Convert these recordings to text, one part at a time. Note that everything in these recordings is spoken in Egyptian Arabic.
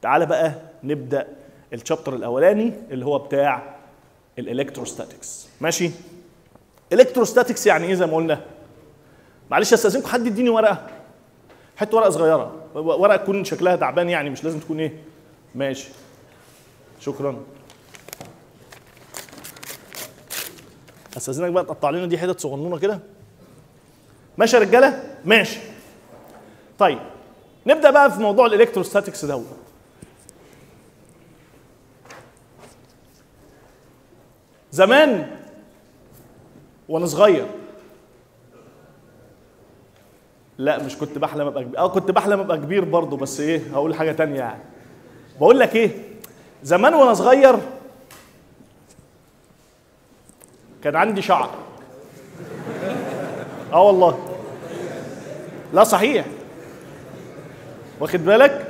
تعالى بقى نبدا الشابتر الاولاني اللي هو بتاع الالكتروستاتكس ماشي الكتروستاتكس يعني ايه زي ما قلنا معلش استاذنكم حد يديني ورقه حته ورقه صغيره ورقه تكون شكلها تعبان يعني مش لازم تكون ايه ماشي شكرا استاذنك بقى تقطع لنا دي حتت صغنونه كده ماشي يا رجاله ماشي طيب نبدا بقى في موضوع الالكتروستاتكس دوت زمان وانا صغير لا مش كنت بحلم ابقى كبير اه كنت بحلم ابقى كبير برضه بس ايه هقول حاجه تانية يعني بقول لك ايه زمان وانا صغير كان عندي شعر اه والله لا صحيح واخد بالك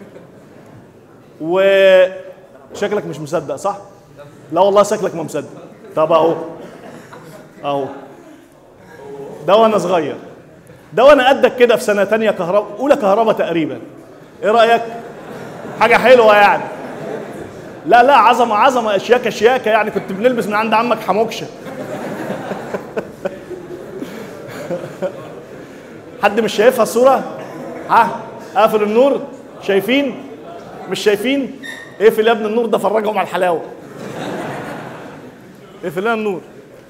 وشكلك مش مصدق صح لا والله شكلك ما مصدق طب اهو اهو ده وانا صغير ده وانا قدك كده في سنه تانية كهرباء اولى كهرباء تقريبا ايه رايك حاجه حلوه يعني لا لا عظمه عظمه اشياكه شياكه يعني كنت بنلبس من عند عمك حموكشه حد مش شايفها الصوره ها قافل النور شايفين مش شايفين اقفل يا ابن النور ده فرجهم على الحلاوه اقفل لنا النور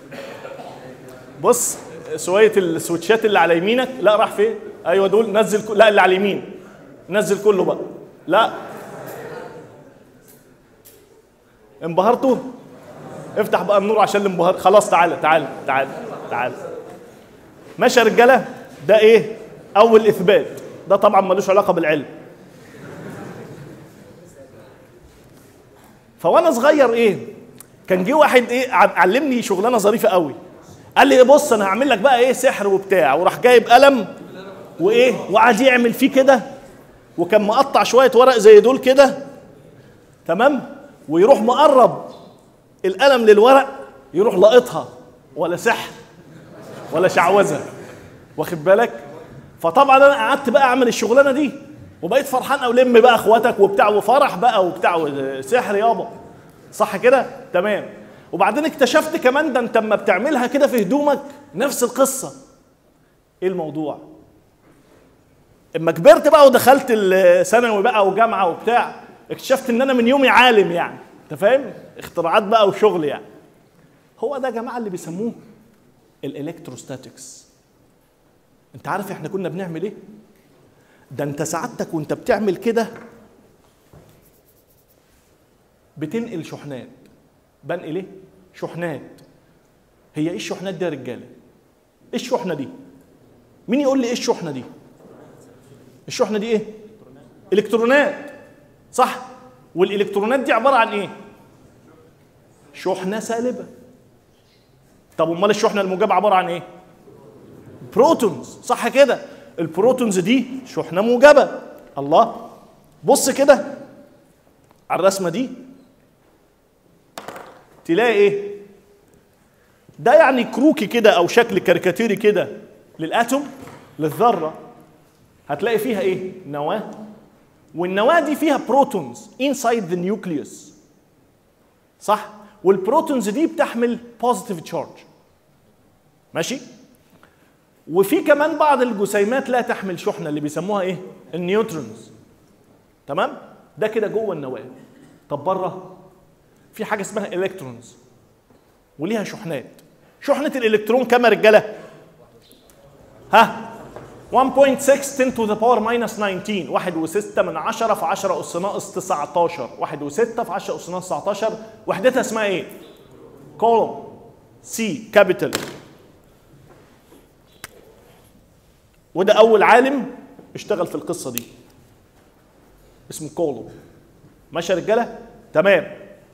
بص شويه السويتشات اللي على يمينك لا راح فين ايوه دول نزل كل... لا اللي على اليمين نزل كله بقى لا انبهرتوا افتح بقى النور عشان الانبهار خلاص تعالى تعالى تعالى تعالى ماشي يا رجاله ده ايه اول اثبات ده طبعا ملوش علاقه بالعلم فوانا صغير ايه كان جه واحد ايه علمني شغلانه ظريفه قوي قال لي بص انا هعمل لك بقى ايه سحر وبتاع وراح جايب قلم وايه وقعد يعمل فيه كده وكان مقطع شويه ورق زي دول كده تمام ويروح مقرب القلم للورق يروح لاقطها ولا سحر ولا شعوذه واخد بالك فطبعا انا قعدت بقى اعمل الشغلانه دي وبقيت فرحان او لم بقى اخواتك وبتاع وفرح بقى وبتاع سحر يابا صح كده تمام وبعدين اكتشفت كمان ده انت اما بتعملها كده في هدومك نفس القصه ايه الموضوع اما كبرت بقى ودخلت الثانوي بقى وجامعه وبتاع اكتشفت ان انا من يومي عالم يعني انت فاهم اختراعات بقى وشغل يعني هو ده يا جماعه اللي بيسموه الالكتروستاتكس انت عارف احنا كنا بنعمل ايه ده انت سعادتك وانت بتعمل كده بتنقل شحنات بنقل ايه شحنات هي ايه الشحنات دي يا رجاله ايه الشحنه دي مين يقول لي ايه الشحنه دي الشحنه دي ايه الكترونات صح والالكترونات دي عباره عن ايه شحنه سالبه طب امال الشحنه الموجبه عباره عن ايه بروتونز صح كده البروتونز دي شحنه موجبه الله بص كده على الرسمه دي تلاقي ايه ده يعني كروكي كده او شكل كاريكاتيري كده للاتوم للذره هتلاقي فيها ايه نواه والنواه دي فيها بروتونز انسايد ذا نيوكليوس صح والبروتونز دي بتحمل بوزيتيف تشارج ماشي وفي كمان بعض الجسيمات لا تحمل شحنه اللي بيسموها ايه النيوترونز تمام ده كده جوه النواه طب بره في حاجه اسمها الكترونز وليها شحنات شحنه الالكترون كام يا رجاله ها 1.6 10 to the power minus 19 واحد وستة من عشرة في 10 أس ناقص 19 واحد وستة في 10 أس ناقص 19 وحدتها اسمها إيه؟ كولوم سي كابيتال وده أول عالم اشتغل في القصة دي اسمه كولوم ماشي يا رجالة؟ تمام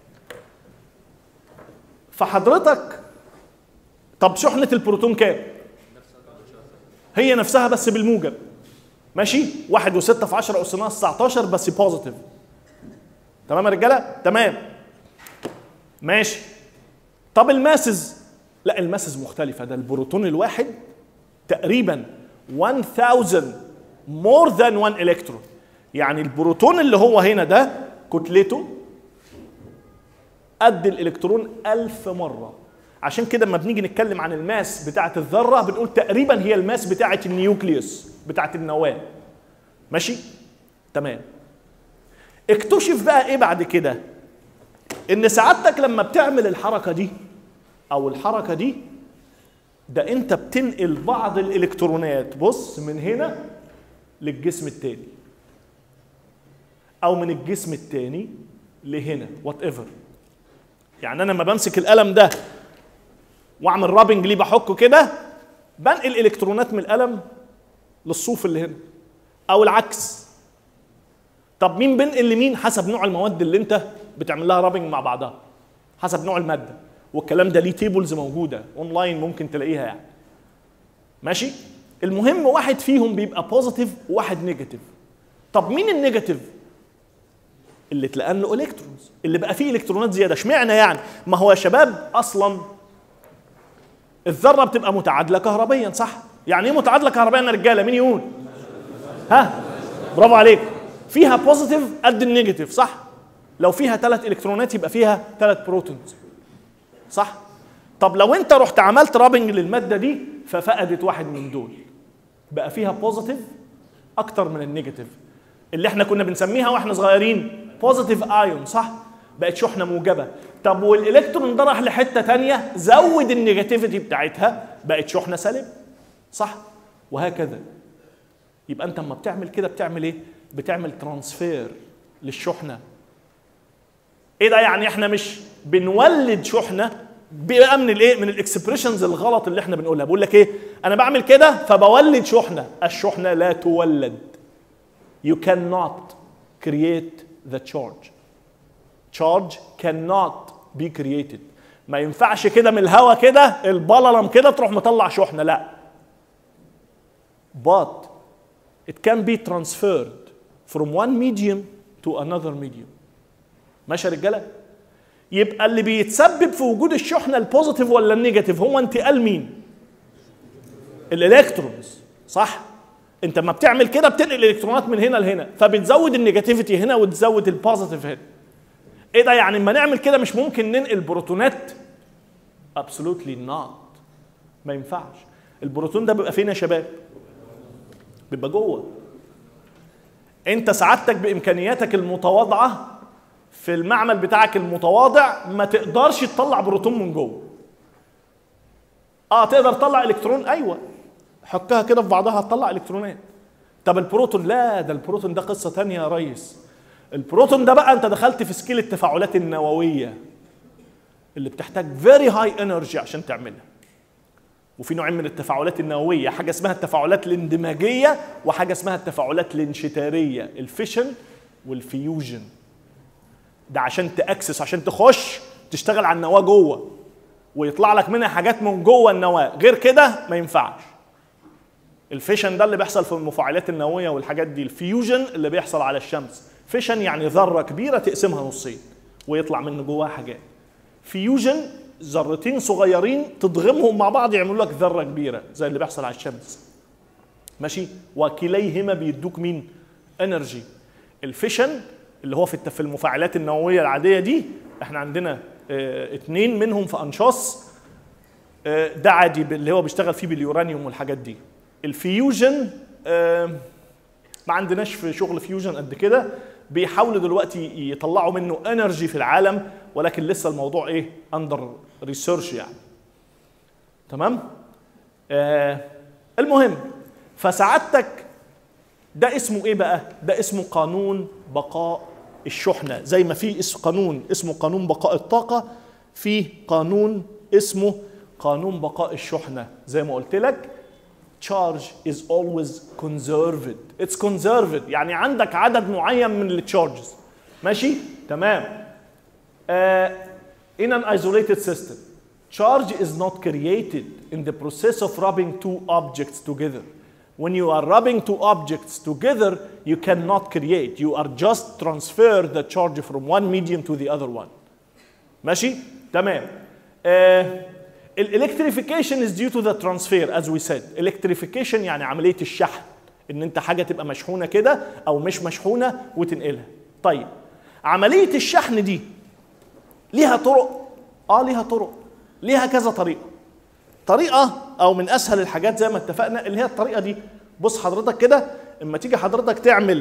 فحضرتك طب شحنة البروتون كام؟ هي نفسها بس بالموجب ماشي؟ واحد وستة في 10 أس ناقص 19 بس بوزيتيف تمام يا رجالة؟ تمام ماشي طب الماسز لا الماسز مختلفة ده البروتون الواحد تقريبا 1000 more than 1 الكترون يعني البروتون اللي هو هنا ده كتلته قد الالكترون ألف مرة عشان كده لما بنيجي نتكلم عن الماس بتاعة الذرة بنقول تقريبا هي الماس بتاعة النيوكليوس بتاعة النواة ماشي تمام اكتشف بقى ايه بعد كده ان سعادتك لما بتعمل الحركة دي او الحركة دي ده انت بتنقل بعض الالكترونات بص من هنا للجسم التاني او من الجسم التاني لهنا وات ايفر يعني انا لما بمسك القلم ده واعمل رابنج ليه بحكه كده بنقل الكترونات من القلم للصوف اللي هنا او العكس طب مين بينقل لمين حسب نوع المواد اللي انت بتعمل لها رابنج مع بعضها حسب نوع الماده والكلام ده ليه تيبلز موجوده اونلاين ممكن تلاقيها يعني ماشي المهم واحد فيهم بيبقى بوزيتيف وواحد نيجاتيف طب مين النيجاتيف اللي اتلقى له الكترونز اللي بقى فيه الكترونات زياده اشمعنى يعني ما هو يا شباب اصلا الذره بتبقى متعادله كهربيا صح يعني ايه متعادله كهربيا يا رجاله مين يقول ها برافو عليك فيها بوزيتيف قد النيجاتيف صح لو فيها ثلاث الكترونات يبقى فيها ثلاث بروتونز صح طب لو انت رحت عملت رابنج للماده دي ففقدت واحد من دول بقى فيها بوزيتيف اكتر من النيجاتيف اللي احنا كنا بنسميها واحنا صغيرين بوزيتيف ايون صح بقت شحنه موجبه طب والالكترون ده راح لحته تانية زود النيجاتيفيتي بتاعتها بقت شحنه سالبه صح وهكذا يبقى انت اما بتعمل كده بتعمل ايه بتعمل ترانسفير للشحنه ايه ده يعني احنا مش بنولد شحنه بقى من الايه من الاكسبريشنز الغلط اللي احنا بنقولها بقول لك ايه انا بعمل كده فبولد شحنه الشحنه لا تولد you cannot create the charge charge cannot be created ما ينفعش كده من الهوا كده البللم كده تروح مطلع شحنه لا but it can be transferred from one medium to another medium ماشي يا رجاله يبقى اللي بيتسبب في وجود الشحنه البوزيتيف ولا النيجاتيف هو انتقال مين الالكترونز صح انت لما بتعمل كده بتنقل الالكترونات من هنا لهنا فبتزود النيجاتيفيتي هنا وتزود البوزيتيف هنا ايه ده يعني لما نعمل كده مش ممكن ننقل بروتونات absolutely not ما ينفعش البروتون ده بيبقى فين يا شباب بيبقى جوه انت سعادتك بامكانياتك المتواضعه في المعمل بتاعك المتواضع ما تقدرش تطلع بروتون من جوه اه تقدر تطلع الكترون ايوه حكها كده في بعضها هتطلع الكترونات طب البروتون لا ده البروتون ده قصه تانية يا ريس البروتون ده بقى انت دخلت في سكيل التفاعلات النوويه اللي بتحتاج فيري هاي انرجي عشان تعملها وفي نوعين من التفاعلات النوويه حاجه اسمها التفاعلات الاندماجيه وحاجه اسمها التفاعلات الانشتاريه الفيشن والفيوجن ده عشان تاكسس عشان تخش تشتغل على النواه جوه ويطلع لك منها حاجات من جوه النواه غير كده ما ينفعش الفيشن ده اللي بيحصل في المفاعلات النوويه والحاجات دي الفيوجن اللي بيحصل على الشمس فيشن يعني ذره كبيره تقسمها نصين ويطلع من جواها حاجات فيوجن ذرتين صغيرين تضغمهم مع بعض يعملوا لك ذره كبيره زي اللي بيحصل على الشمس ماشي وكليهما بيدوك مين انرجي الفيشن اللي هو في في المفاعلات النوويه العاديه دي احنا عندنا اه اتنين منهم في انشاص اه ده عادي اللي هو بيشتغل فيه باليورانيوم والحاجات دي الفيوجن اه ما عندناش في شغل فيوجن قد كده بيحاولوا دلوقتي يطلعوا منه انرجي في العالم ولكن لسه الموضوع ايه اندر ريسيرش يعني تمام آه المهم فسعادتك ده اسمه ايه بقى ده اسمه قانون بقاء الشحنه زي ما في اسم قانون اسمه قانون بقاء الطاقه في قانون اسمه قانون بقاء الشحنه زي ما قلت لك charge is always conserved it's conserved يعني عندك عدد معين من التشارجز ماشي تمام uh, in an isolated system charge is not created in the process of rubbing two objects together when you are rubbing two objects together you cannot create you are just transfer the charge from one medium to the other one ماشي تمام uh, الالكتريفيكيشن is due to the transfer as we said electrification يعني عمليه الشحن ان انت حاجه تبقى مشحونه كده او مش مشحونه وتنقلها طيب عمليه الشحن دي ليها طرق اه ليها طرق ليها كذا طريقه طريقه او من اسهل الحاجات زي ما اتفقنا اللي هي الطريقه دي بص حضرتك كده اما تيجي حضرتك تعمل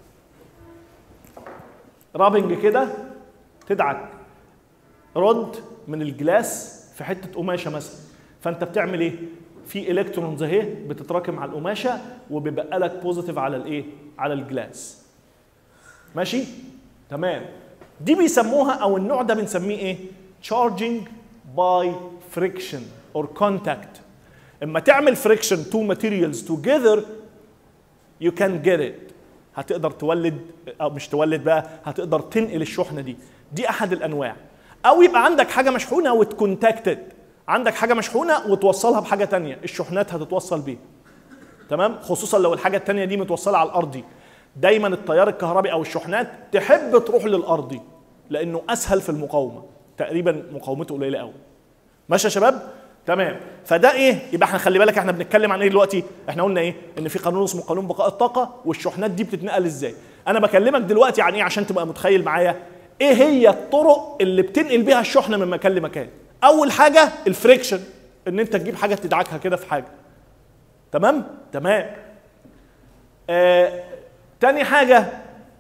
رابنج كده تدعك رد من الجلاس في حته قماشه مثلا فانت بتعمل ايه في الكترونز اهي بتتراكم على القماشه وبيبقى لك بوزيتيف على الايه على الجلاس ماشي تمام دي بيسموها او النوع ده بنسميه ايه charging by friction or contact اما تعمل friction two materials together you can get it هتقدر تولد او مش تولد بقى هتقدر تنقل الشحنه دي دي احد الانواع او يبقى عندك حاجه مشحونه وتكونتاكتد عندك حاجه مشحونه وتوصلها بحاجه تانية الشحنات هتتوصل بيها تمام خصوصا لو الحاجه التانية دي متوصله على الارضي دايما التيار الكهربي او الشحنات تحب تروح للارضي لانه اسهل في المقاومه تقريبا مقاومته قليله قوي ماشي يا شباب تمام فده ايه يبقى احنا خلي بالك احنا بنتكلم عن ايه دلوقتي احنا قلنا ايه ان في قانون اسمه قانون بقاء الطاقه والشحنات دي بتتنقل ازاي انا بكلمك دلوقتي عن ايه عشان تبقى متخيل معايا ايه هي الطرق اللي بتنقل بيها الشحنه من مكان لمكان اول حاجه الفريكشن ان انت تجيب حاجه تدعكها كده في حاجه تمام تمام آه تاني حاجه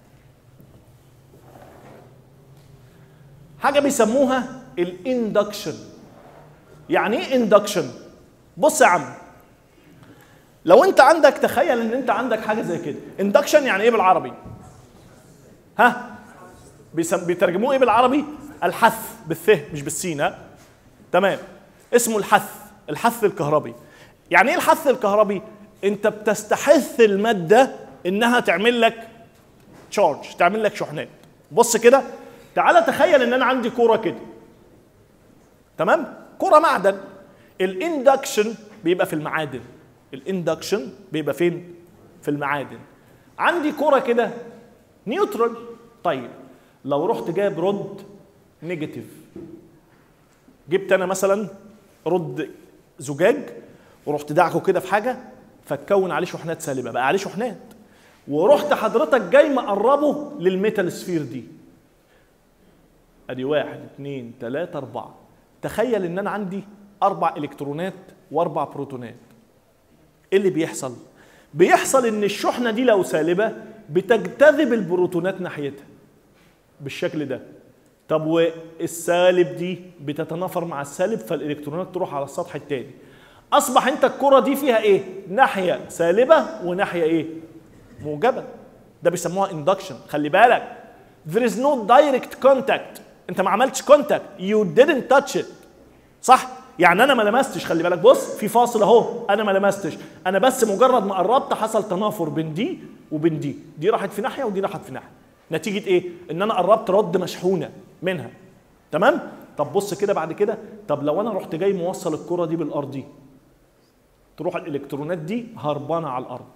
حاجه بيسموها الاندكشن يعني ايه اندكشن بص يا عم لو انت عندك تخيل ان انت عندك حاجه زي كده اندكشن يعني ايه بالعربي ها بيسم... بيترجموه ايه بالعربي الحث بالث مش بالسين ها تمام اسمه الحث الحث الكهربي يعني ايه الحث الكهربي انت بتستحث الماده انها تعمل لك تشارج تعمل لك شحنات بص كده تعالى تخيل ان انا عندي كوره كده تمام كرة معدن الاندكشن بيبقى في المعادن الاندكشن بيبقى فين في المعادن عندي كرة كده نيوترال طيب لو رحت جايب رد نيجاتيف جبت انا مثلا رد زجاج ورحت دعكه كده في حاجه فتكون عليه شحنات سالبه بقى عليه شحنات ورحت حضرتك جاي مقربه للميتال سفير دي ادي واحد اثنين ثلاثة أربعة تخيل ان انا عندي اربع الكترونات واربع بروتونات ايه اللي بيحصل بيحصل ان الشحنه دي لو سالبه بتجتذب البروتونات ناحيتها بالشكل ده طب والسالب دي بتتنافر مع السالب فالالكترونات تروح على السطح التاني اصبح انت الكره دي فيها ايه ناحيه سالبه وناحيه ايه موجبه ده بيسموها اندكشن خلي بالك there is no direct contact انت ما عملتش كونتاكت يو didn't touch it صح يعني انا ما لمستش خلي بالك بص في فاصل اهو انا ما لمستش انا بس مجرد ما قربت حصل تنافر بين دي وبين دي دي راحت في ناحيه ودي راحت في ناحيه نتيجه ايه ان انا قربت رد مشحونه منها تمام طب بص كده بعد كده طب لو انا رحت جاي موصل الكره دي بالارضي تروح الالكترونات دي هربانه على الارض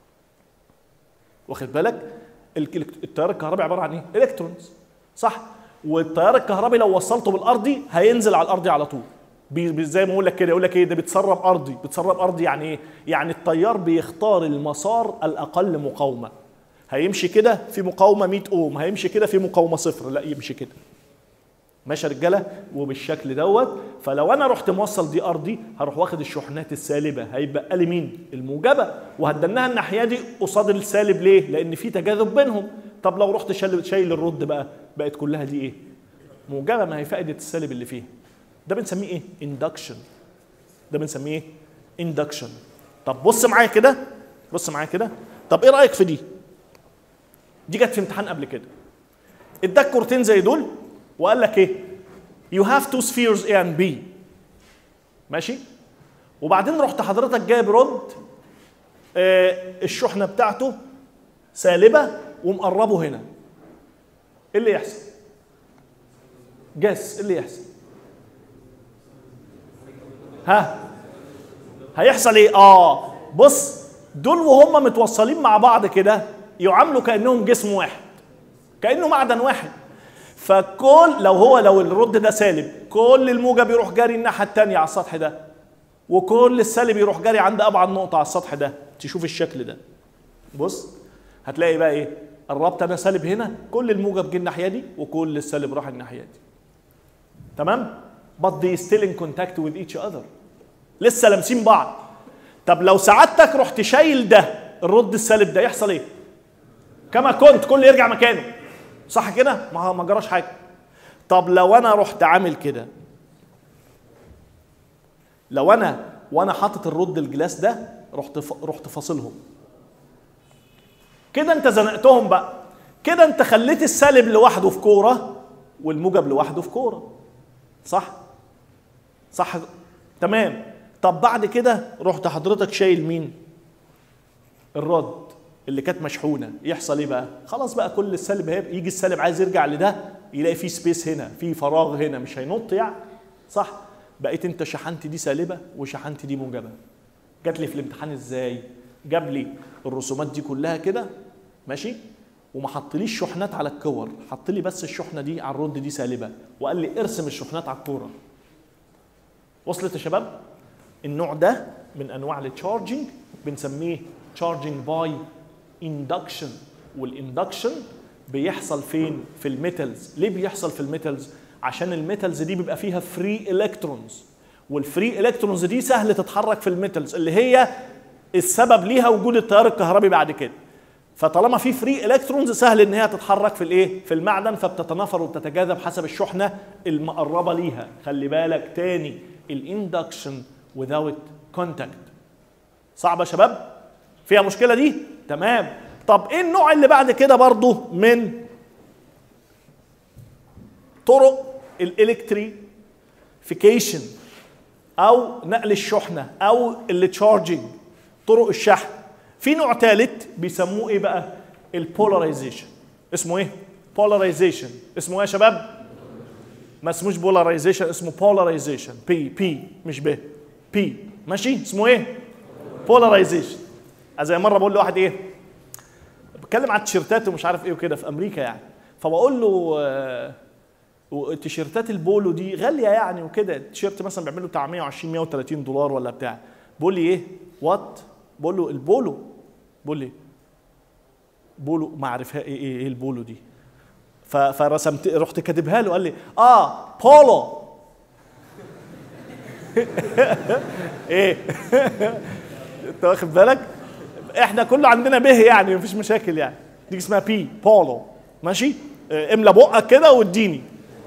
واخد بالك التيار الكهربي عباره عن ايه الكترونز صح والتيار الكهربي لو وصلته بالارضي هينزل على الارضي على طول بي زي ما اقول لك كده يقول لك ايه ده بتسرب ارضي بتسرب ارضي يعني ايه يعني التيار بيختار المسار الاقل مقاومه هيمشي كده في مقاومه 100 اوم هيمشي كده في مقاومه صفر لا يمشي كده ماشي يا رجاله وبالشكل دوت فلو انا رحت موصل دي ارضي هروح واخد الشحنات السالبه هيبقى لي مين الموجبه وهدناها الناحيه دي قصاد السالب ليه لان في تجاذب بينهم طب لو رحت شايل شايل الرد بقى بقت كلها دي ايه موجبه ما هي فائده السالب اللي فيها ده بنسميه ايه اندكشن ده بنسميه ايه اندكشن طب بص معايا كده بص معايا كده طب ايه رايك في دي دي جت في امتحان قبل كده اداك كورتين زي دول وقال لك ايه you have two spheres A and B ماشي وبعدين رحت حضرتك جايب رد آه الشحنه بتاعته سالبه ومقربه هنا ايه اللي يحصل جس ايه اللي يحصل ها هيحصل ايه اه بص دول وهم متوصلين مع بعض كده يعاملوا كانهم جسم واحد كانه معدن واحد فكل لو هو لو الرد ده سالب كل الموجب يروح جاري الناحيه الثانيه على السطح ده وكل السالب يروح جاري عند ابعد نقطه على السطح ده تشوف الشكل ده بص هتلاقي بقى ايه قربت انا سالب هنا كل الموجب جه الناحيه دي وكل السالب راح الناحيه دي تمام but they still in contact with each other لسه لامسين بعض طب لو سعادتك رحت شايل ده الرد السالب ده يحصل ايه كما كنت كل يرجع مكانه صح كده ما ما جراش حاجه طب لو انا رحت عامل كده لو انا وانا حاطط الرد الجلاس ده رحت ف... رحت فاصلهم كده انت زنقتهم بقى كده انت خليت السالب لوحده في كوره والموجب لوحده في كوره صح صح تمام طب بعد كده رحت حضرتك شايل مين الرد اللي كانت مشحونه يحصل ايه بقى خلاص بقى كل السالب هيبقى يجي السالب عايز يرجع لده يلاقي في سبيس هنا في فراغ هنا مش هينط يعني صح بقيت انت شحنت دي سالبه وشحنت دي موجبه جات لي في الامتحان ازاي جاب لي الرسومات دي كلها كده ماشي وما حطليش شحنات على الكور حط لي بس الشحنه دي على الرد دي سالبه وقال لي ارسم الشحنات على الكوره وصلت يا شباب النوع ده من انواع التشارجنج بنسميه تشارجنج باي اندكشن والاندكشن بيحصل فين في الميتالز ليه بيحصل في الميتالز عشان الميتالز دي بيبقى فيها فري الكترونز والفري الكترونز دي سهل تتحرك في الميتالز اللي هي السبب ليها وجود التيار الكهربي بعد كده فطالما في فري الكترونز سهل ان هي تتحرك في الايه في المعدن فبتتنافر وبتتجاذب حسب الشحنه المقربه ليها خلي بالك تاني الاندكشن without contact صعبه يا شباب فيها مشكله دي تمام طب ايه النوع اللي بعد كده برضو من طرق الالكتريفيكيشن او نقل الشحنه او التشارجنج طرق الشحن في نوع ثالث بيسموه ايه بقى البولاريزيشن اسمه ايه بولاريزيشن اسمه ايه يا شباب ما اسموش بولاريزيشن اسمه بولاريزيشن بي بي مش ب بي ماشي اسمه ايه بولاريزيشن زي مره بقول لواحد ايه بتكلم على التيشيرتات ومش عارف ايه وكده في امريكا يعني فبقول له آه وتيشيرتات البولو دي غاليه يعني وكده التيشيرت مثلا بيعمل له بتاع 120 130 دولار ولا بتاع بقول لي ايه وات بقول له البولو بقول لي بولو ما عارفها ايه ايه, إيه البولو دي ف- فرسمت رحت كاتبها له قال لي اه بولو ايه انت واخد بالك احنا كله عندنا به يعني مفيش مشاكل يعني دي اسمها بي بولو ماشي اه، املى بقك كده واديني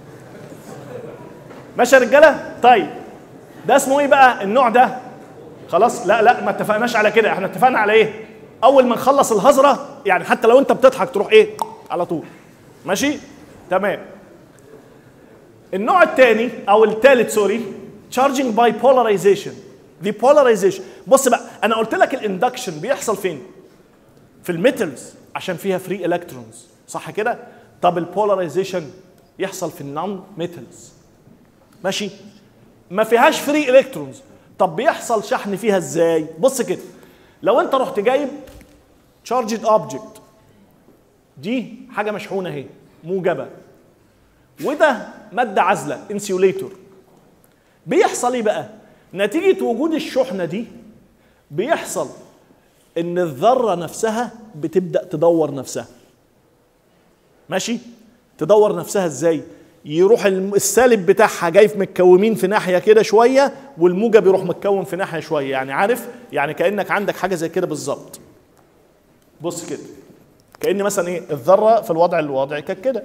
ماشي يا رجاله طيب ده اسمه ايه بقى النوع ده خلاص لا لا ما اتفقناش على كده احنا اتفقنا على ايه اول ما نخلص الهزره يعني حتى لو انت بتضحك تروح ايه على طول ماشي تمام النوع الثاني او الثالث سوري charging by polarization the polarization بص بقى انا قلت لك الاندكشن بيحصل فين في الميتالز عشان فيها فري الكترونز صح كده طب البولاريزيشن يحصل في النون ميتالز ماشي ما فيهاش فري الكترونز طب بيحصل شحن فيها ازاي بص كده لو انت رحت جايب تشارجد اوبجكت دي حاجه مشحونه اهي موجبه وده ماده عازله انسيوليتور بيحصل ايه بقى نتيجه وجود الشحنه دي بيحصل ان الذره نفسها بتبدا تدور نفسها ماشي تدور نفسها ازاي يروح الم- السالب بتاعها جاي في متكومين في ناحيه كده شويه والموجب يروح متكون في ناحيه شويه يعني عارف يعني كانك عندك حاجه زي كده بالظبط بص كده كان مثلا ايه الذره في الوضع الوضعي كانت كده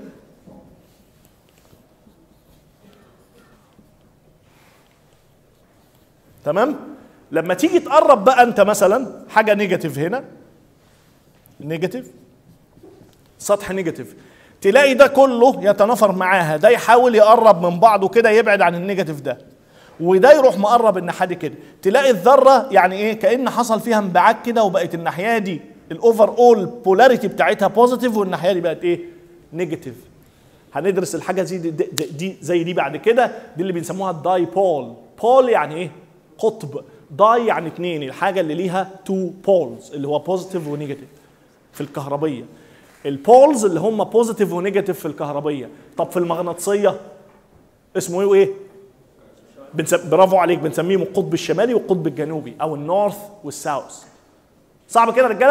تمام لما تيجي تقرب بقى انت مثلا حاجه نيجاتيف هنا نيجاتيف سطح نيجاتيف تلاقي ده كله يتنافر معاها ده يحاول يقرب من بعضه كده يبعد عن النيجاتيف ده وده يروح مقرب الناحيه دي كده تلاقي الذره يعني ايه كان حصل فيها انبعاج كده وبقت الناحيه دي الاوفر اول بولاريتي بتاعتها بوزيتيف والناحيه دي بقت ايه نيجاتيف هندرس الحاجه زي دي, دي, دي زي دي بعد كده دي اللي بنسموها الداي بول بول يعني ايه قطب داي يعني اتنين الحاجه اللي ليها تو بولز اللي هو بوزيتيف ونيجاتيف في الكهربيه البولز اللي هم بوزيتيف ونيجاتيف في الكهربيه طب في المغناطيسيه اسمه ايه وايه بنسم... برافو عليك بنسميهم القطب الشمالي والقطب الجنوبي او النورث والساوث صعب كده يا رجاله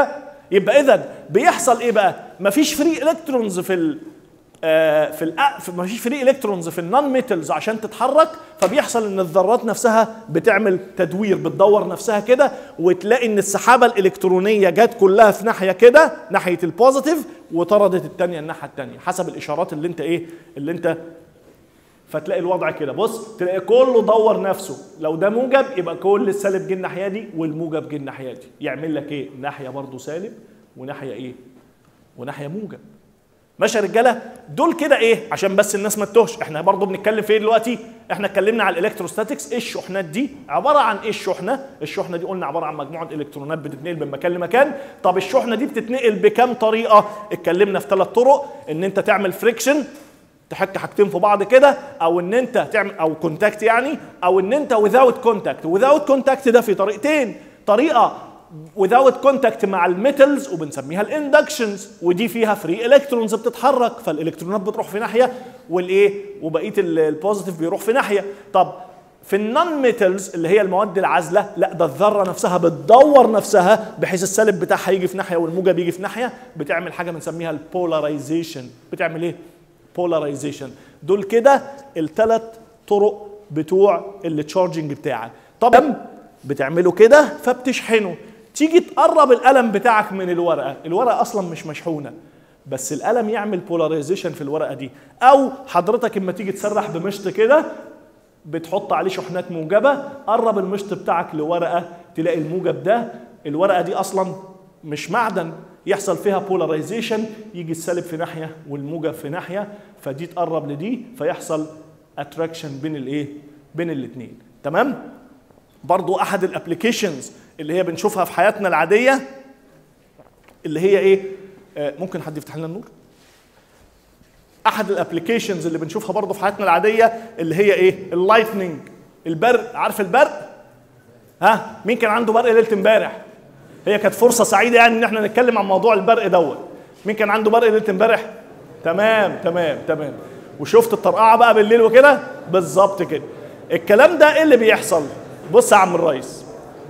يبقى اذا بيحصل ايه بقى مفيش فري الكترونز في ال آه، في الأ... في مفيش فري الكترونز في النون ميتالز عشان تتحرك فبيحصل ان الذرات نفسها بتعمل تدوير بتدور نفسها كده وتلاقي ان السحابه الالكترونيه جت كلها في ناحيه كده ناحيه البوزيتيف وطردت الثانيه الناحيه الثانيه حسب الاشارات اللي انت ايه اللي انت فتلاقي الوضع كده بص تلاقي كله دور نفسه لو ده موجب يبقى كل السالب جه الناحيه دي والموجب جه الناحيه دي يعمل لك ايه ناحيه برضو سالب وناحيه ايه وناحيه موجب ماشي يا رجاله دول كده ايه عشان بس الناس ما تتوهش احنا برضو بنتكلم في ايه دلوقتي احنا اتكلمنا على الالكتروستاتكس ايه الشحنات دي عباره عن ايه الشحنه الشحنه دي قلنا عباره عن مجموعه الكترونات بتتنقل من مكان لمكان طب الشحنه دي بتتنقل بكام طريقه اتكلمنا في ثلاث طرق ان انت تعمل فريكشن تحك حاجتين في بعض كده او ان انت تعمل او كونتاكت يعني او ان انت without كونتاكت without كونتاكت ده في طريقتين طريقه without كونتاكت مع الميتالز وبنسميها الاندكشنز ودي فيها فري الكترونز بتتحرك فالالكترونات بتروح في ناحيه والايه وبقيه البوزيتيف بيروح في ناحيه طب في النون ميتالز اللي هي المواد العازله لا ده الذره نفسها بتدور نفسها بحيث السالب بتاعها يجي في ناحيه والموجب يجي في ناحيه بتعمل حاجه بنسميها البولاريزيشن بتعمل ايه بولاريزيشن دول كده الثلاث طرق بتوع التشارجنج بتاعك طب بتعمله كده فبتشحنه تيجي تقرب القلم بتاعك من الورقه الورقه اصلا مش مشحونه بس القلم يعمل بولاريزيشن في الورقه دي او حضرتك اما تيجي تسرح بمشط كده بتحط عليه شحنات موجبه قرب المشط بتاعك لورقه تلاقي الموجب ده الورقه دي اصلا مش معدن يحصل فيها بولاريزيشن يجي السالب في ناحيه والموجب في ناحيه فدي تقرب لدي فيحصل اتراكشن بين الايه بين الاثنين تمام برضو احد الابلكيشنز اللي هي بنشوفها في حياتنا العاديه اللي هي ايه آه ممكن حد يفتح لنا النور احد الابلكيشنز اللي بنشوفها برضو في حياتنا العاديه اللي هي ايه اللايتنينج البرق عارف البرق ها مين كان عنده برق ليله امبارح هي كانت فرصه سعيده يعني ان احنا نتكلم عن موضوع البرق دوت مين كان عنده برق ليله امبارح تمام تمام تمام وشفت الطرقعه بقى بالليل وكده بالظبط كده الكلام ده ايه اللي بيحصل بص يا عم الريس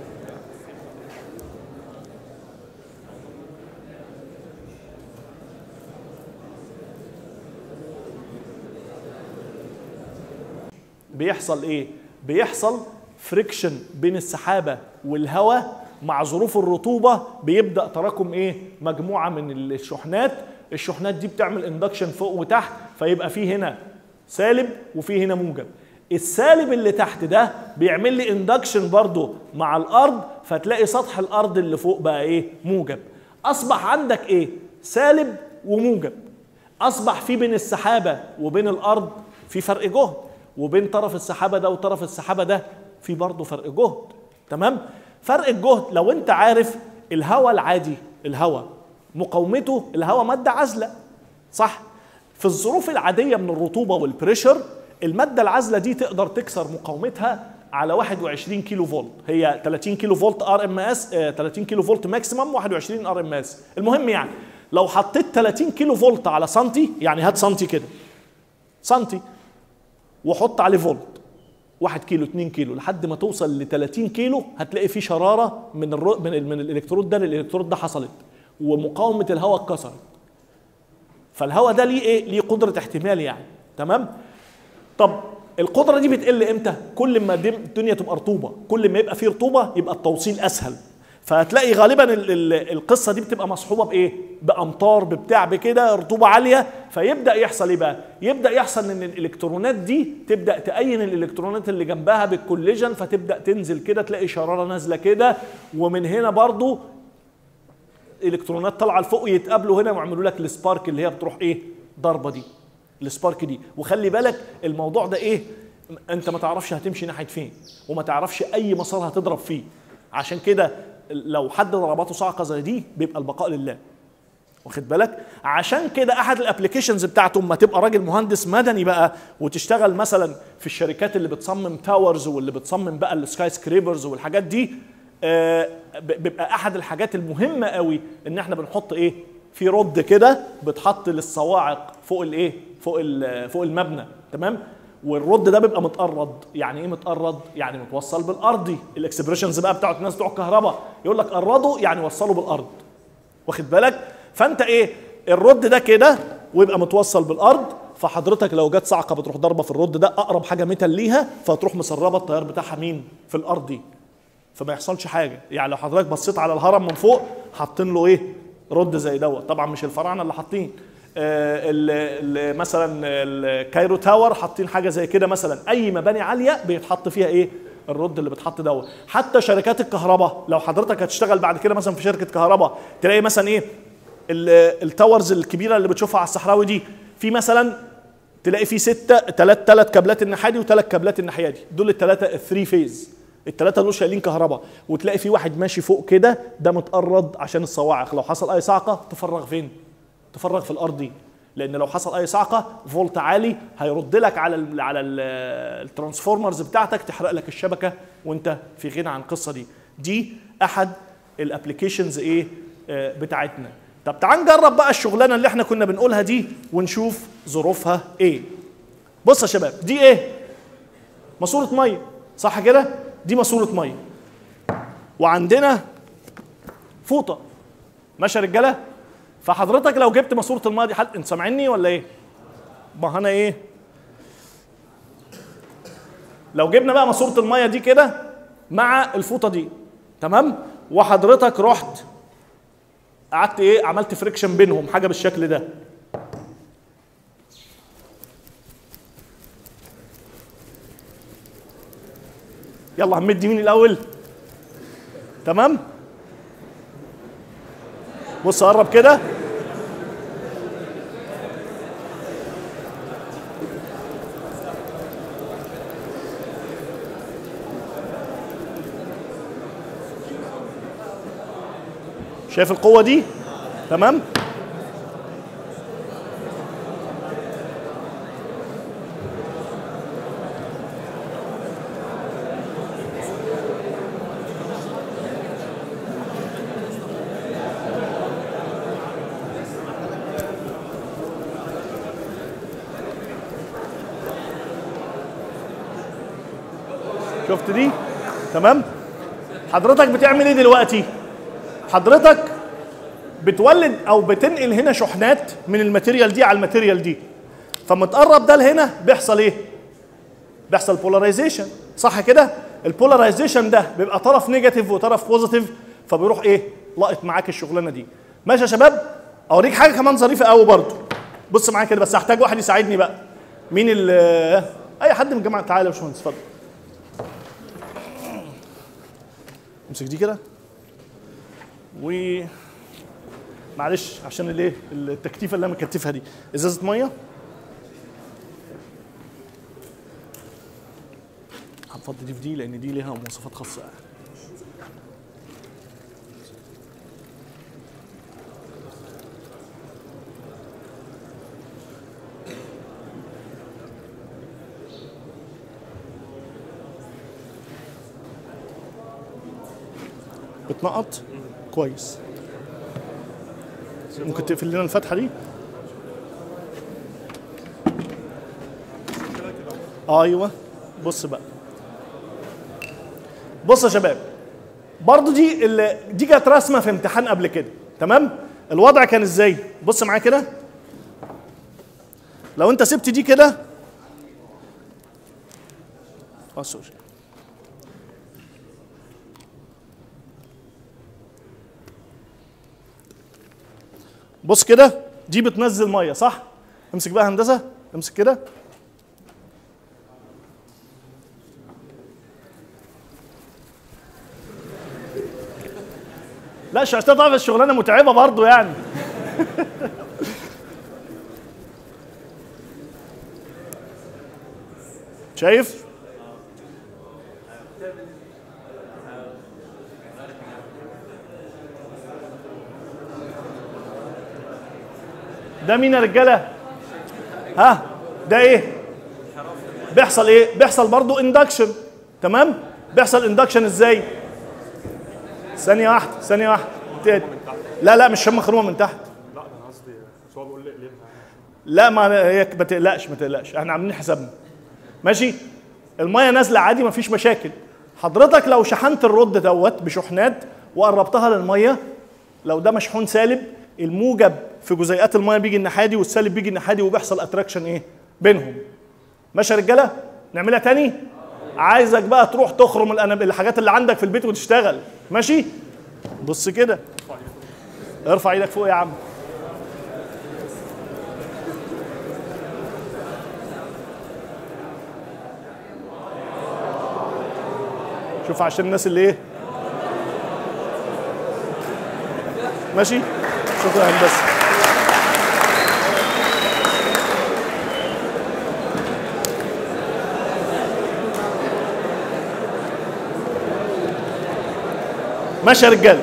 بيحصل ايه بيحصل فريكشن بين السحابه والهواء مع ظروف الرطوبه بيبدا تراكم ايه مجموعه من الشحنات الشحنات دي بتعمل اندكشن فوق وتحت فيبقى في هنا سالب وفي هنا موجب السالب اللي تحت ده بيعمل لي اندكشن برضو مع الارض فتلاقي سطح الارض اللي فوق بقى ايه موجب اصبح عندك ايه سالب وموجب اصبح في بين السحابه وبين الارض في فرق جهد وبين طرف السحابه ده وطرف السحابه ده في برضه فرق جهد تمام فرق الجهد لو انت عارف الهواء العادي الهواء مقاومته الهواء ماده عازله صح في الظروف العاديه من الرطوبه والبريشر الماده العازله دي تقدر تكسر مقاومتها على 21 كيلو فولت هي 30 كيلو فولت ار ام اس 30 كيلو فولت ماكسيمم 21 ار ام اس المهم يعني لو حطيت 30 كيلو فولت على سنتي يعني هات سنتي كده سنتي وحط عليه فولت 1 كيلو 2 كيلو لحد ما توصل ل 30 كيلو هتلاقي في شراره من الرو... من, ال... من الالكترود ده للالكترود ده حصلت ومقاومه الهواء اتكسرت فالهواء ده ليه ايه ليه قدره احتمال يعني تمام طب القدره دي بتقل امتى كل ما الدنيا تبقى رطوبه كل ما يبقى فيه رطوبه يبقى التوصيل اسهل فهتلاقي غالبا ال ال القصه دي بتبقى مصحوبه بايه بامطار ببتاع بكده رطوبه عاليه فيبدا يحصل ايه بقى يبدا يحصل ان الالكترونات دي تبدا تأين الالكترونات اللي جنبها بالكوليجن فتبدا تنزل كده تلاقي شراره نازله كده ومن هنا برضو الكترونات طالعه لفوق يتقابلوا هنا ويعملوا لك السبارك اللي هي بتروح ايه ضربه دي السبارك دي وخلي بالك الموضوع ده ايه انت ما تعرفش هتمشي ناحيه فين وما تعرفش اي مسار هتضرب فيه عشان كده لو حد ضرباته صاعقه زي دي بيبقى البقاء لله واخد بالك عشان كده احد الابلكيشنز بتاعته اما تبقى راجل مهندس مدني بقى وتشتغل مثلا في الشركات اللي بتصمم تاورز واللي بتصمم بقى السكاي سكريبرز والحاجات دي آه بيبقى احد الحاجات المهمه قوي ان احنا بنحط ايه في رد كده بتحط للصواعق فوق الايه فوق فوق المبنى تمام والرد ده بيبقى متقرض يعني ايه متقرض يعني متوصل بالارضي الاكسبريشنز بقى بتاعت الناس بتوع الكهرباء يقول لك قرضوا يعني وصلوا بالارض واخد بالك فانت ايه الرد ده كده ويبقى متوصل بالارض فحضرتك لو جت صعقه بتروح ضربه في الرد ده اقرب حاجه ميتال ليها فتروح مسربه التيار بتاعها مين في الارض دي فما يحصلش حاجه يعني لو حضرتك بصيت على الهرم من فوق حاطين له ايه رد زي دوت طبعا مش الفراعنه اللي حاطين آه ال- ال- مثلا الكايرو تاور حاطين حاجه زي كده مثلا اي مباني عاليه بيتحط فيها ايه الرد اللي بيتحط دوت حتى شركات الكهرباء لو حضرتك هتشتغل بعد كده مثلا في شركه كهرباء تلاقي مثلا ايه ال- التاورز الكبيره اللي بتشوفها على الصحراوي دي في مثلا تلاقي في ستة ثلاث ثلاث كابلات الناحية دي وثلاث كابلات الناحية دي دول الثلاثة الثري فيز الثلاثة دول شايلين كهرباء وتلاقي في واحد ماشي فوق كده ده متقرض عشان الصواعق لو حصل أي صعقة تفرغ فين؟ تفرغ في الأرض دي لأن لو حصل أي صعقة فولت عالي هيرد لك على ال على ال الترانسفورمرز بتاعتك تحرق لك الشبكة وأنت في غنى عن القصة دي دي أحد الابلكيشنز إيه آه، بتاعتنا طب تعال نجرب بقى الشغلانه اللي احنا كنا بنقولها دي ونشوف ظروفها ايه بص يا شباب دي ايه ماسوره ميه صح كده دي ماسوره ميه وعندنا فوطه ماشي يا رجاله فحضرتك لو جبت ماسوره الميه دي حد انت سامعني ولا ايه ما انا ايه لو جبنا بقى ماسوره الميه دي كده مع الفوطه دي تمام وحضرتك رحت قعدت ايه عملت فريكشن بينهم حاجه بالشكل ده يلا هنمد مين الاول تمام بص قرب كده شايف القوه دي تمام شفت دي تمام حضرتك بتعمل ايه دلوقتي حضرتك بتولد او بتنقل هنا شحنات من الماتيريال دي على الماتيريال دي فما تقرب ده لهنا بيحصل ايه بيحصل بولاريزيشن صح كده البولاريزيشن ده بيبقى طرف نيجاتيف وطرف بوزيتيف فبيروح ايه لقط معاك الشغلانه دي ماشي يا شباب اوريك حاجه كمان ظريفه قوي برضو بص معايا كده بس هحتاج واحد يساعدني بقى مين ال اي حد من الجماعه تعالى يا باشمهندس اتفضل امسك دي كده و معلش عشان الايه التكتيفه اللي انا مكتفها دي ازازه ميه هنفضي دي في دي لان دي ليها مواصفات خاصه بتنقط كويس ممكن تقفل لنا الفتحه دي ايوه بص بقى بص يا شباب برضو دي اللي دي كانت رسمه في امتحان قبل كده تمام الوضع كان ازاي بص معايا كده لو انت سبت دي كده اه سوري بص كده دي بتنزل ميه صح امسك بقى هندسه امسك كده لا شاشتها طبعا الشغلانه متعبه برضو يعني شايف ده مين يا رجاله ها ده ايه بيحصل ايه بيحصل برضو اندكشن تمام بيحصل اندكشن ازاي ثانيه واحده ثانيه واحده تاني. لا لا مش شم مخرومه من تحت لا ده انا قصدي بس هو بيقول لي اقلبها لا ما هي ما تقلقش ما تقلقش احنا عاملين حسابنا ماشي الميه نازله عادي ما فيش مشاكل حضرتك لو شحنت الرد دوت بشحنات وقربتها للميه لو ده مشحون سالب الموجب في جزيئات الميه بيجي الناحيه دي والسالب بيجي الناحيه دي وبيحصل اتراكشن ايه بينهم ماشي يا رجاله نعملها تاني عايزك بقى تروح تخرم الأناب- الحاجات اللي عندك في البيت وتشتغل ماشي بص كده ارفع ايدك فوق يا عم شوف عشان الناس اللي ايه ماشي شكرا يا هندسه ماشي يا رجاله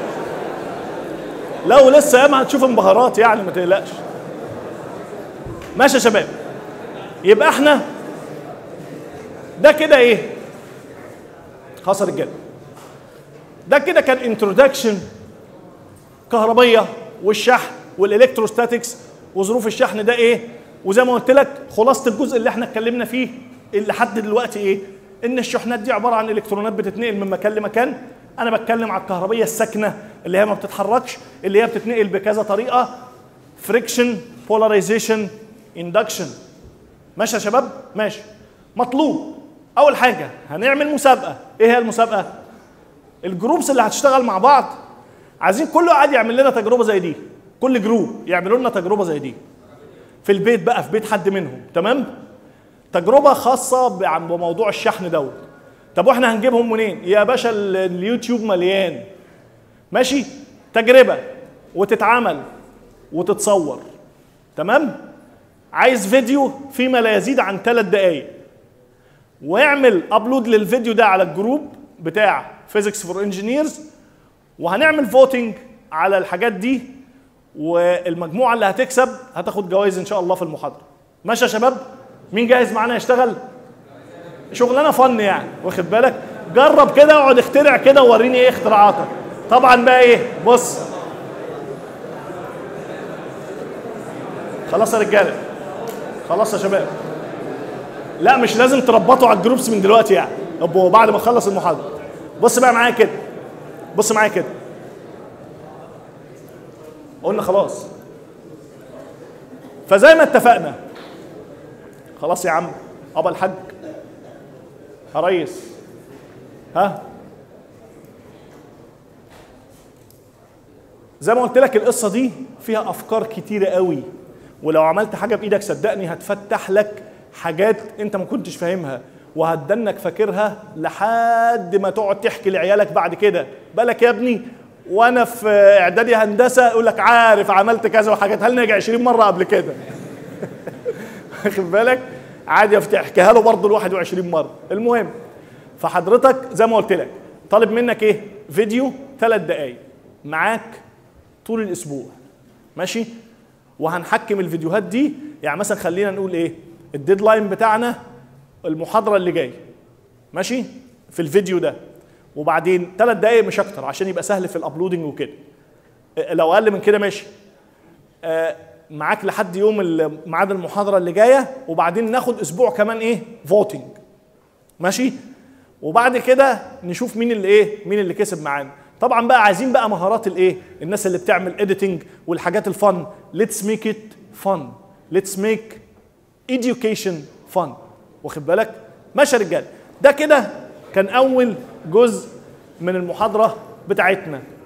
لو لسه ياما هتشوف انبهارات يعني ما تقلقش ماشي يا شباب يبقى احنا ده كده ايه خلاص يا رجاله ده كده كان انترودكشن كهربيه والشحن والالكتروستاتكس وظروف الشحن ده ايه وزي ما قلت لك خلاصه الجزء اللي احنا اتكلمنا فيه اللي لحد دلوقتي ايه ان الشحنات دي عباره عن الكترونات بتتنقل من مكان لمكان انا بتكلم على الكهربيه الساكنه اللي هي ما بتتحركش اللي هي بتتنقل بكذا طريقه فريكشن بولاريزيشن اندكشن ماشي يا شباب ماشي مطلوب اول حاجه هنعمل مسابقه ايه هي المسابقه الجروبس اللي هتشتغل مع بعض عايزين كل واحد يعمل لنا تجربه زي دي كل جروب يعملوا لنا تجربه زي دي في البيت بقى في بيت حد منهم تمام تجربه خاصه بعن- بموضوع الشحن دوت طب واحنا هنجيبهم منين يا باشا ال- اليوتيوب مليان ماشي تجربه وتتعمل وتتصور تمام عايز فيديو فيما لا يزيد عن ثلاث دقائق واعمل ابلود للفيديو ده على الجروب بتاع فيزيكس فور انجينيرز وهنعمل فوتنج على الحاجات دي والمجموعه اللي هتكسب هتاخد جوائز ان شاء الله في المحاضره ماشي يا شباب مين جاهز معانا يشتغل شغلانه فن يعني واخد بالك جرب كده اقعد اخترع كده ووريني ايه اختراعاتك طبعا بقى ايه بص خلاص يا رجاله خلاص يا شباب لا مش لازم تربطوا على الجروبس من دلوقتي يعني ابقوا بعد ما اخلص المحاضره بص بقى معايا كده بص معايا كده قلنا خلاص فزي ما اتفقنا خلاص يا عم ابا الحاج يا ريس ها زي ما قلت لك القصه دي فيها افكار كتيره قوي ولو عملت حاجه بايدك صدقني هتفتح لك حاجات انت ما كنتش فاهمها وهتدنك فاكرها لحد ما تقعد تحكي لعيالك بعد كده بالك يا ابني وانا في اعدادي هندسه يقول لك عارف عملت كذا وحاجات هل نجي 20 مره قبل كده واخد بالك عادي احكيها له برضه ال 21 مره المهم فحضرتك زي ما قلت لك طالب منك ايه فيديو ثلاث دقائق معاك طول الاسبوع ماشي وهنحكم الفيديوهات دي يعني مثلا خلينا نقول ايه الديدلاين بتاعنا المحاضره اللي جايه ماشي في الفيديو ده وبعدين ثلاث دقائق مش اكتر عشان يبقى سهل في الابلودنج وكده آه، لو اقل من كده ماشي آه، معاك لحد يوم ال- ميعاد المحاضره اللي جايه وبعدين ناخد اسبوع كمان ايه فوتنج ماشي وبعد كده نشوف مين اللي ايه مين اللي كسب معانا طبعا بقى عايزين بقى مهارات الايه الناس اللي بتعمل اديتنج والحاجات الفن ليتس ميك ات فن ليتس ميك education فن واخد بالك ماشي يا رجاله ده كده كان اول جزء من المحاضره بتاعتنا